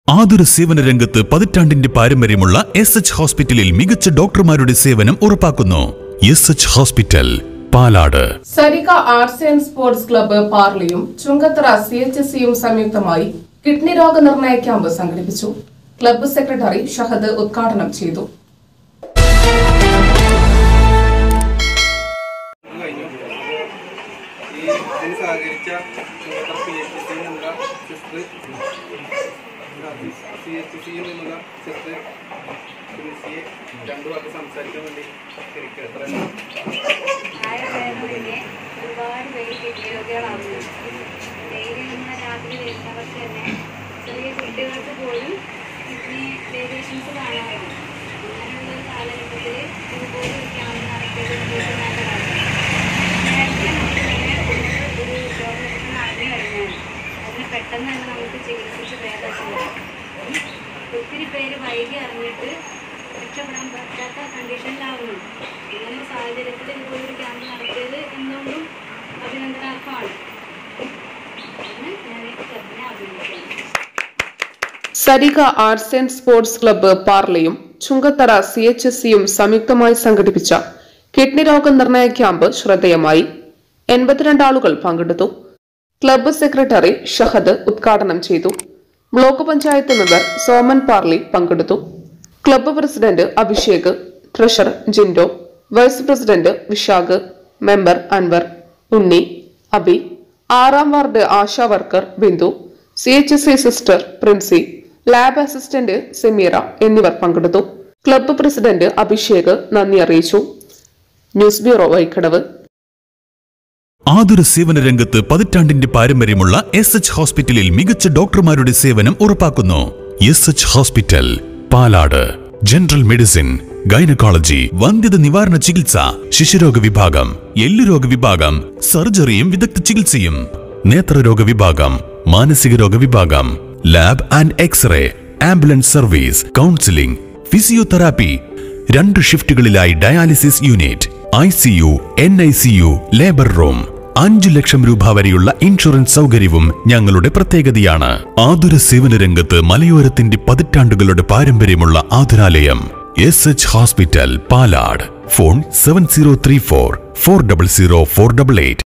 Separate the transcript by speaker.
Speaker 1: ആതുര സേവന രംഗത്ത് പതിറ്റാണ്ടിന്റെ പാരമ്പര്യമുള്ള എസ് എച്ച് ഹോസ്പിറ്റലിൽ മികച്ച ഡോക്ടർമാരുടെ സേവനം ഉറപ്പാക്കുന്നു S H hospital Palad
Speaker 2: Sarika arts and sports club പാർലിയും ചുങ്കത്തറ സി എച്ച് എസ് സിയും സംയുക്തമായി കിഡ്നി രോഗ നിർണയ ക്യാമ്പ് സംഘടിപ്പിച്ചു ക്ലബ്ബ് സെക്രട്ടറി ഷഹദ് ഉദ്ഘാടനം ചെയ്തു
Speaker 3: കഴിഞ്ഞു ഈ ഇതിന് സഹകരിച്ച ചുമതല പി എച്ച് സിയിൽ നിന്നുള്ള സിസ്റ്റർ സി എച്ച് സിയിൽ നിന്നുള്ള സിസ്റ്റർ തുളസിയെ രണ്ടു വാക്ക് സംസാരിക്കാൻ വേണ്ടി ക്ഷണിക്കുക എത്ര
Speaker 4: ആയ ഫാമിലിയിലെ ഒരുപാട് പേര് കിഡ്നി രോഗികളാവുന്നു ഡെയിലി നമ്മൾ രാത്രി വരുന്നവർക്ക് തന്നെ ചെറിയ കുട്ടികൾക്ക് പോലും കിഡ്നി വേരിയേഷൻസ് കാണാറുണ്ട് അങ്ങനെയുള്ള ഒരു കാലഘട്ടത്തിൽ ഇതുപോലെ ഒരു ക്യാമ്പ് നടത്തിയത് നമുക്ക് നല്ലതാണ് നേരത്തെ നമുക്ക് തന്നെ ഒരു രോഗലക്ഷണം അറിഞ്ഞു കഴിഞ്ഞാൽ അതിന് പെട്ടെന്ന് തന്നെ നമുക്ക് ചികിത്സിച്ച് ഭേദമാക്കാം ഒത്തിരി പേര് വൈകി അറിഞ്ഞിട്ട് രക്ഷപ്പെടാൻ പറ്റാത്ത കണ്ടീഷനിലാവുന്നു ഇങ്ങനെ ഒരു സാഹചര്യത്തിൽ ഇതുപോലൊരു ക്യാമ്പ് നടത്തിയത് എന്തുകൊണ്ടും അഭിനന്ദനാർഹമാണ് എന്ന് ഞാൻ ഈ ക്ലബിനെ അഭിനന്ദിക്കുന്നു
Speaker 2: Sarika arts and sports club പാർലയും ചുങ്കത്തറ സി എച്ച് എസ് സിയും സംയുക്തമായി സംഘടിപ്പിച്ച കിഡ്നി രോഗ നിർണയ ക്യാമ്പ് ശ്രദ്ധേയമായി എൺപത്തിരണ്ട് ആളുകൾ പങ്കെടുത്തു ക്ലബ്ബ് സെക്രട്ടറി ഷഹദ് ഉദ്ഘാടനം ചെയ്തു ബ്ലോക്ക് പഞ്ചായത്ത് മെമ്പർ സോമൻ പാർലി പങ്കെടുത്തു club president Abhishek treasurer Jindo vice president Vishakh member Anvar Unni Abi ആറാം ward ASHA worker Bindu C H S I sister Princy lab assistant Sameera എന്നിവർ പങ്കെടുത്തു ക്ലബ്ബ് പ്രസിഡന്റ് അഭിഷേക് നന്ദി അറിയിച്ചു ന്യൂസ് ബ്യൂറോ വൈക്കടവ്
Speaker 1: ആതുര സേവന രംഗത്ത് പതിറ്റാണ്ടിന്റെ പാരമ്പര്യമുള്ള എസ് എച്ച് ഹോസ്പിറ്റലിൽ മികച്ച ഡോക്ടർമാരുടെ സേവനം ഉറപ്പാക്കുന്നു S H hospital Palad general medicine gynaecology വന്ധ്യത നിവാരണ ചികിത്സ ശിശുരോഗ വിഭാഗം എല്ലുരോഗ വിഭാഗം സർജറിയും വിദഗ്ധ ചികിത്സയും നേത്രരോഗ വിഭാഗം മാനസിക രോഗ വിഭാഗം lab and x ray ambulance service counselling physiotherapy രണ്ട് ഷിഫ്റ്റുകളിലായി dialysis unit I C U N I C U labour room അഞ്ചു ലക്ഷം രൂപ വരെയുള്ള ഇൻഷുറൻസ് സൗകര്യവും ഞങ്ങളുടെ പ്രത്യേകതയാണ് ആതുര സേവന രംഗത്ത് മലയോരത്തിന്റെ പതിറ്റാണ്ടുകളുടെ പാരമ്പര്യമുള്ള ആതുരാലയം S H hospital Palad phone seven zero three four four double zero four double eight